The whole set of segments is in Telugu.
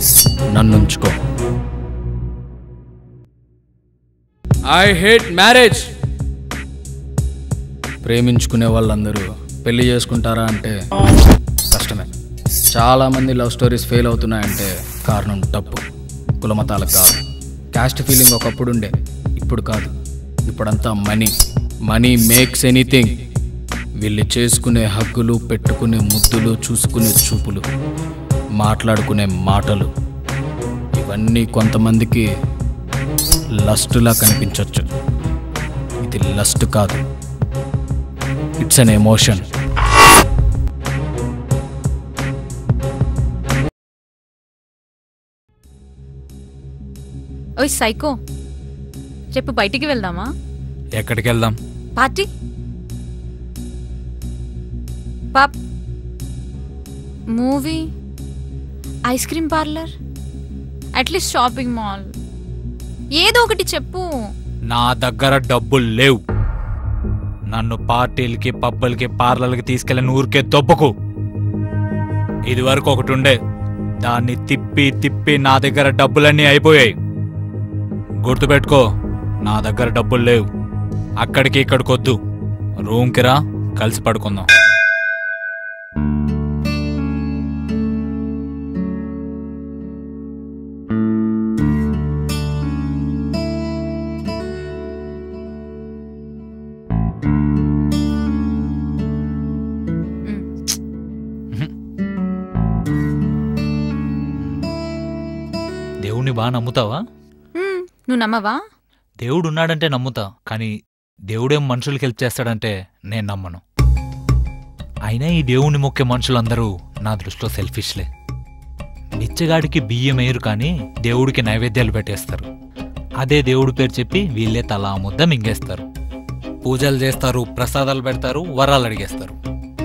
నన్ను ఉంచుకో ఐ హేట్ మ్యారేజ్ ప్రేమించుకునే వాళ్ళందరూ పెళ్లి చేసుకుంటారా అంటే కష్టమే చాలామంది లవ్ స్టోరీస్ ఫెయిల్ అవుతున్నాయంటే కారణం డబ్బు కులమతాలకు కాదు క్యాస్ట్ ఫీలింగ్ ఒకప్పుడు ఉండే ఇప్పుడు కాదు ఇప్పుడంతా మనీ మనీ మేక్స్ ఎనీథింగ్ వీళ్ళు చేసుకునే హగ్గులు పెట్టుకునే ముద్దులు చూసుకునే చూపులు మాట్లాడుకునే మాటలు ఇవన్నీ కొంతమందికి లస్టులా కనిపించవచ్చు ఇది లస్ట్ కాదు ఇట్స్ అన్ ఎమోషన్ ఓయ్ సైకో రేపు బయటికి వెళ్దామా ఎక్కడికి వెళ్దాం party pop movie ice cream parlour at least shopping mall ఏదో ఒకటి చెప్పు నా దగ్గర డబ్బులు లేవు నన్ను పార్టీలకి పబ్బులకి పార్లర్లకి తీసుకెళ్ళిన ఊరికే దొబ్బకు ఇది వరకు ఒకటి ఉండే దాన్ని తిప్పి తిప్పి నా దగ్గర డబ్బులన్నీ అయిపోయాయి గుర్తుపెట్టుకో నా దగ్గర డబ్బులు లేవు అక్కడికి ఇక్కడికి వద్దు రూమ్కి రా కలిసి పడుకుందాం దేవుణ్ణి బాగా నమ్ముతావా మ్మ్, నువ్వు నమ్మవా దేవుడు ఉన్నాడంటే నమ్ముతా కానీ దేవుడేం మనుషులకి హెల్ప్ చేస్తాడంటే నేను నమ్మను అయినా ఈ దేవుణ్ణి మొక్కే మనుషులందరూ నా దృష్టిలో సెల్ఫిష్లే బిచ్చగాడికి బియ్యం వేయరు కానీ దేవుడికి నైవేద్యాలు పెట్టేస్తారు అదే దేవుడి పేరు చెప్పి వీళ్ళే తలా ముద్ద మింగేస్తారు పూజలు చేస్తారు ప్రసాదాలు పెడతారు వరాలు అడిగేస్తారు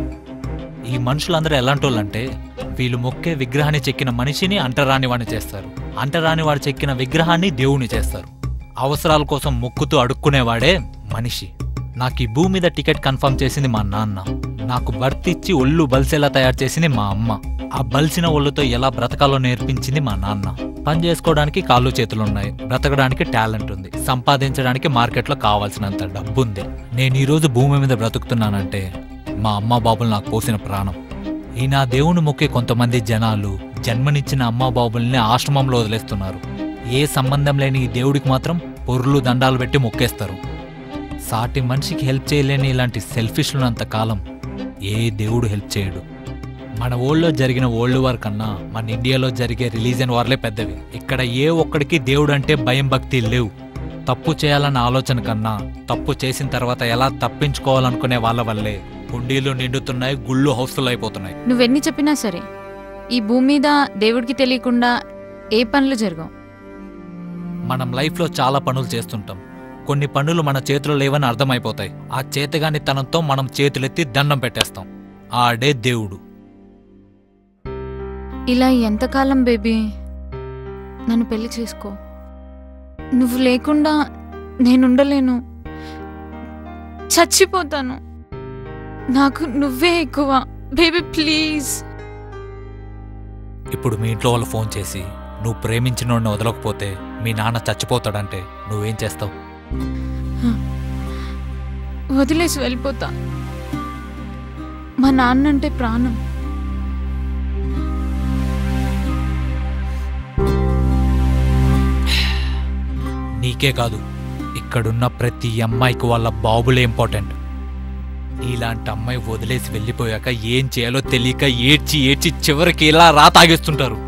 ఈ మనుషులందరూ ఎలాంటి వాళ్ళంటే వీళ్ళు మొక్కే విగ్రహాన్ని చెక్కిన మనిషిని అంటరాని వాడిని చేస్తారు అంటరాని వాడు చెక్కిన విగ్రహాన్ని దేవుని చేస్తారు అవసరాల కోసం మొక్కుతూ అడుక్కునేవాడే మనిషి నాకు ఈ భూమి మీద టికెట్ కన్ఫర్మ్ చేసింది మా నాన్న నాకు బర్త్ ఇచ్చి ఒళ్ళు బలిసేలా తయారు చేసింది మా అమ్మ ఆ బలిసిన ఒళ్ళుతో ఎలా బ్రతకాలో నేర్పించింది మా నాన్న పని చేసుకోవడానికి కాళ్ళు చేతులున్నాయి బ్రతకడానికి టాలెంట్ ఉంది సంపాదించడానికి మార్కెట్లో కావాల్సినంత డబ్బు ఉంది నేను ఈరోజు భూమి మీద బ్రతుకుతున్నానంటే మా అమ్మ బాబులు నాకు పోసిన ప్రాణం ఈ నా దేవుని మొక్కే కొంతమంది జనాలు జన్మనిచ్చిన అమ్మా బాబుల్ని ఆశ్రమంలో వదిలేస్తున్నారు ఏ సంబంధం లేని ఈ దేవుడికి మాత్రం పొర్లు దండాలు పెట్టి మొక్కేస్తారు సాటి మనిషికి హెల్ప్ చేయలేని ఇలాంటి సెల్ఫిష్లున్నంత కాలం ఏ దేవుడు హెల్ప్ చేయడు మన ఊళ్ళో జరిగిన వరల్డ్ వార్ కన్నా మన ఇండియాలో జరిగే రిలీజియన్ వార్లే పెద్దవి ఇక్కడ ఏ ఒక్కడికి దేవుడు అంటే భయం భక్తి లేవు తప్పు చేయాలన్న ఆలోచన కన్నా తప్పు చేసిన తర్వాత ఎలా తప్పించుకోవాలనుకునే వాళ్ళ వల్లే హుండీలు నిండుతున్నాయి గుళ్ళు హౌస్ఫుల్ అయిపోతున్నాయి నువ్వెన్ని చెప్పినా సరే ఈ భూమి మీద దేవుడికి తెలియకుండా ఏ పనులు జరగవు మనం లైఫ్లో చాలా పనులు చేస్తుంటాం కొన్ని పనులు మన చేతిలో లేవని అర్థమైపోతాయి ఆ చేతగాని తనంతో మనం చేతులెత్తి దండం పెట్టేస్తాం ఆడే దేవుడు ఇలా ఎంతకాలం బేబీ నన్ను పెళ్లి చేసుకో నువ్వు లేకుండా నేనుండలేను చచ్చిపోతాను నాకు నువ్వే ఎక్కువ బేబీ ప్లీజ్ ఇప్పుడు మీ ఇంట్లో వాళ్ళు ఫోన్ చేసి నువ్వు ప్రేమించినోడిని వదలకపోతే మీ నాన్న చచ్చిపోతాడంటే నువ్వేం చేస్తావు వదిలేసి వెళ్ళిపోతా మా నాన్న అంటే ప్రాణం నీకే కాదు ఇక్కడున్న ప్రతి అమ్మాయికి వాళ్ళ బాబులే ఇంపార్టెంట్ ఇలాంటి అమ్మాయి వదిలేసి వెళ్ళిపోయాక ఏం చేయాలో తెలియక ఏడ్చి ఏడ్చి చివరికి ఇలా రా తాగేస్తుంటారు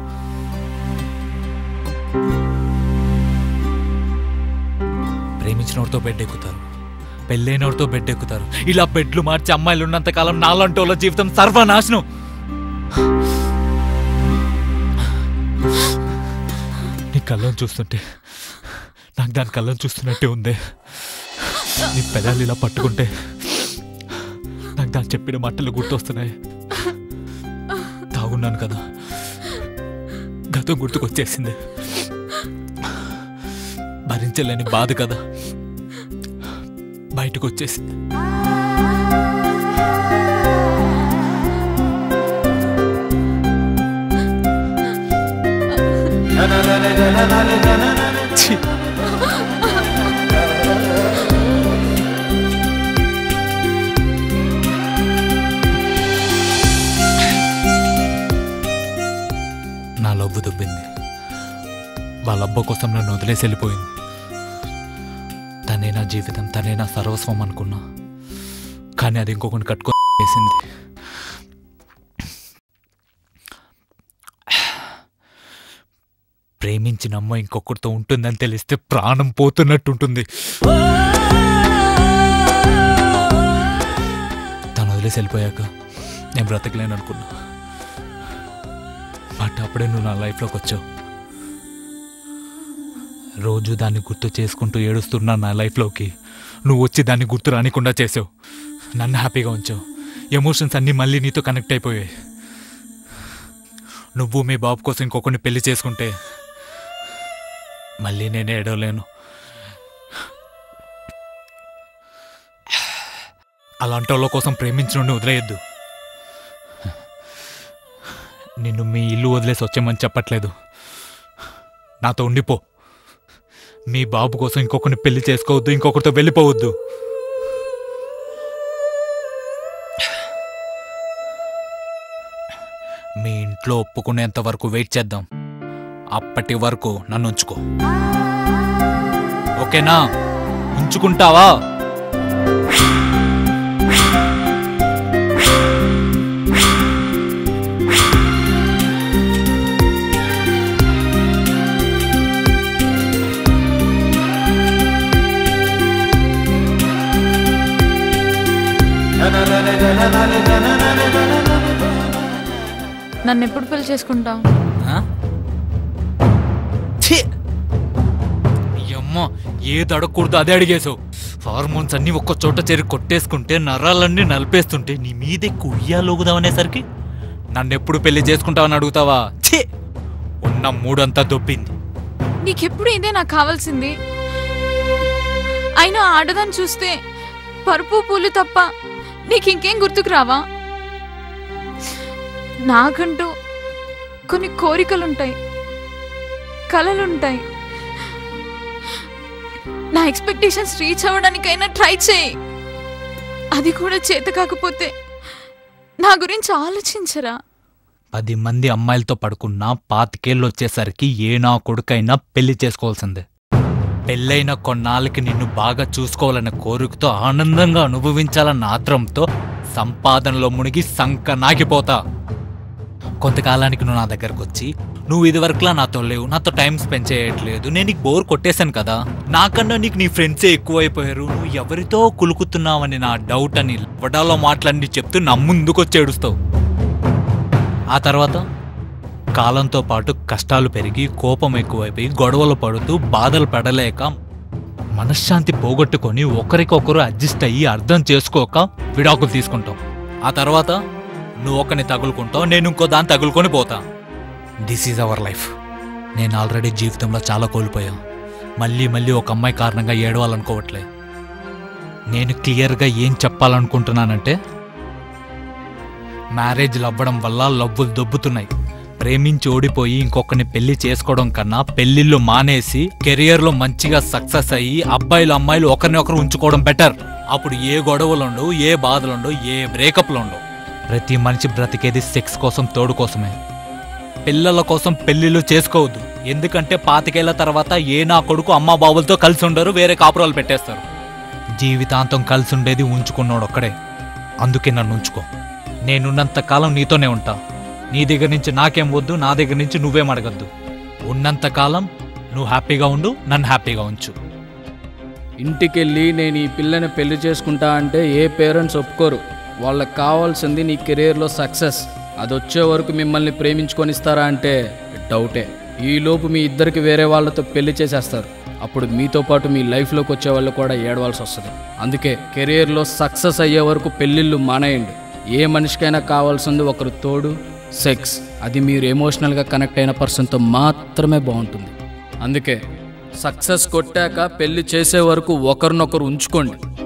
ప్రేమించినోడితో బెడ్ ఎక్కుతారు పెళ్ళైనోడితో బెడ్ ఎక్కుతారు ఇలా బెడ్లు మార్చి అమ్మాయిలు ఉన్నంతకాలం నాలంటి వాళ్ళ జీవితం సర్వనాశనం నీ కళ్ళని చూస్తుంటే నాకు దాని కళ్ళని చూస్తున్నట్టే ఉంది నీ పెదాలు ఇలా పట్టుకుంటే నాకు దాని చెప్పిన మాటలు గుర్తొస్తున్నాయి తాగున్నాను కదా గతం గుర్తుకొచ్చేసింది భరించలేని బాధ కదా బయటకు వచ్చేసింది ఛీ! నా లవ్వు దుబ్బింది వాళ్ళ అబ్బ కోసం నన్ను వదిలేసి వెళ్ళిపోయింది తనే నా జీవితం తనే నా సర్వస్వం అనుకున్నా కానీ అది ఇంకొకటి కట్టుకొని వేసింది ప్రేమించిన అమ్మ ఇంకొకరితో ఉంటుందని తెలిస్తే ప్రాణం పోతున్నట్టు ఉంటుంది తను వదిలేసి వెళ్ళిపోయాక నేను బ్రతకలేను అనుకున్నా బట్ అప్పుడే నువ్వు నా లైఫ్లోకి వచ్చావు రోజు దాన్ని గుర్తు చేసుకుంటూ ఏడుస్తున్నా నా లైఫ్లోకి నువ్వు వచ్చి దాన్ని గుర్తు రానికుండా చేసావు నన్ను హ్యాపీగా ఉంచావు ఎమోషన్స్ అన్నీ మళ్ళీ నీతో కనెక్ట్ అయిపోయాయి నువ్వు మీ బాబు కోసం ఇంకొకరిని పెళ్లి చేసుకుంటే మళ్ళీ నేనే ఏడవలేను అలాంటి వాళ్ళ కోసం ప్రేమించిన వదిలేయద్దు నిన్ను మీ ఇల్లు వదిలేసి వచ్చామని చెప్పట్లేదు నాతో ఉండిపో మీ బాబు కోసం ఇంకొకరిని పెళ్లి చేసుకోవద్దు ఇంకొకరితో వెళ్ళిపోవద్దు మీ ఇంట్లో ఒప్పుకునేంత వరకు వెయిట్ చేద్దాం అప్పటి వరకు నన్ను ఉంచుకో ఓకేనా ఉంచుకుంటావా నన్ను ఎప్పుడు పెళ్లి చేసుకుంటావు ఆ? ఛీ! ఈ అమ్మ ఏది అడగకూడదు అదే అడిగేశావు హార్మోన్స్ అన్ని ఒక్క చోట చేరి కొట్టేసుకుంటే నరాలన్నీ నలిపేస్తుంటే నీ మీదే కుయ్యాలోగుదామనేసరికి నన్ను ఎప్పుడు పెళ్లి చేసుకుంటావని అడుగుతావా ఛీ ఉన్న మూడంతా దొబ్బింది నీకెప్పుడు ఇదే నాకు కావాల్సింది అయినా ఆడదాన్ని చూస్తే పరుపు పూలు తప్ప నీకు ఇంకేం గుర్తుకు రావా నాకంటూ కొన్ని కోరికలుంటాయి కలలుంటాయి నా ఎక్స్పెక్టేషన్స్ రీచ్ అవ్వడానికైనా ట్రై చేయి అది కూడా చేత కాకపోతే నా గురించి ఆలోచించరా పది మంది అమ్మాయిలతో పడుకున్నా పాతికేళ్ళు వచ్చేసరికి ఏ నా కొడుకైనా పెళ్లి చేసుకోవాల్సిందే పెళ్ళైన కొన్నాళ్ళకి నిన్ను బాగా చూసుకోవాలనే కోరికతో ఆనందంగా అనుభవించాలన్న ఆత్రంతో సంపాదనలో మునిగి సంక నాకిపోతా కొంతకాలానికి నువ్వు నా దగ్గరకు వచ్చి నువ్వు ఇదివరకులా నాతో లేవు నాతో టైం స్పెండ్ చేయట్లేదు నేను నీకు బోర్ కొట్టేశాను కదా నాకన్నా నీకు నీ ఫ్రెండ్సే ఎక్కువైపోయారు నువ్వు ఎవరితో కులుకుతున్నావని నా డౌట్ అని వడాలో మాటలన్నీ చెప్తూ నా ముందుకొచ్చి ఏడుస్తావు ఆ తర్వాత కాలంతో పాటు కష్టాలు పెరిగి కోపం ఎక్కువైపోయి గొడవలు పడుతూ బాధలు పడలేక మనశ్శాంతి పోగొట్టుకొని ఒకరికొకరు అడ్జస్ట్ అయ్యి అర్థం చేసుకోక విడాకులు తీసుకుంటాం ఆ తర్వాత నువ్వు ఒకరిని తగులుకుంటావు నేను ఇంకో దాన్ని తగులుకొని పోతా దిస్ ఈజ్ అవర్ లైఫ్ నేను ఆల్రెడీ జీవితంలో చాలా కోల్పోయా మళ్ళీ మళ్ళీ ఒక అమ్మాయి కారణంగా ఏడవాలనుకోవట్లే నేను క్లియర్గా ఏం చెప్పాలనుకుంటున్నానంటే మ్యారేజ్లు అవ్వడం వల్ల లవ్వులు దొబ్బుతున్నాయి ప్రేమించి ఓడిపోయి ఇంకొకరిని పెళ్లి చేసుకోవడం కన్నా పెళ్లిళ్ళు మానేసి కెరియర్లో మంచిగా సక్సెస్ అయ్యి అబ్బాయిలు అమ్మాయిలు ఒకరిని ఒకరు ఉంచుకోవడం బెటర్ అప్పుడు ఏ గొడవలు ఉండవు ఏ బాధలు ఉండవు ఏ బ్రేకప్లు ఉండవు ప్రతి మనిషి బ్రతికేది సెక్స్ కోసం తోడు కోసమే పిల్లల కోసం పెళ్లిళ్ళు చేసుకోవద్దు ఎందుకంటే పాతికేళ్ల తర్వాత ఏ నా కొడుకు అమ్మా బాబులతో కలిసి ఉండరు వేరే కాపురాలు పెట్టేస్తారు జీవితాంతం కలిసి ఉండేది ఉంచుకున్నాడు ఒక్కడే అందుకే నన్ను ఉంచుకో నేనున్నంత కాలం నీతోనే ఉంటా నీ దగ్గర నుంచి నాకేం వద్దు నా దగ్గర నుంచి నువ్వేం అడగద్దు ఉన్నంత కాలం నువ్వు హ్యాపీగా ఉండు నన్ను హ్యాపీగా ఉంచు ఇంటికెళ్ళి నేను ఈ పిల్లని పెళ్లి చేసుకుంటా అంటే ఏ పేరెంట్స్ ఒప్పుకోరు వాళ్ళకి కావాల్సింది నీ కెరీర్లో సక్సెస్ అది వచ్చే వరకు మిమ్మల్ని ప్రేమించుకొనిస్తారా అంటే డౌటే ఈలోపు మీ ఇద్దరికి వేరే వాళ్ళతో పెళ్లి చేసేస్తారు అప్పుడు మీతో పాటు మీ లైఫ్లోకి వచ్చే వాళ్ళు కూడా ఏడవాల్సి వస్తుంది అందుకే కెరీర్లో సక్సెస్ అయ్యే వరకు పెళ్ళిళ్ళు మానేయండి ఏ మనిషికైనా కావాల్సింది ఒకరు తోడు సెక్స్ అది మీరు ఎమోషనల్గా కనెక్ట్ అయిన పర్సన్తో మాత్రమే బాగుంటుంది అందుకే సక్సెస్ కొట్టాక పెళ్లి చేసే వరకు ఒకరినొకరు ఉంచుకోండి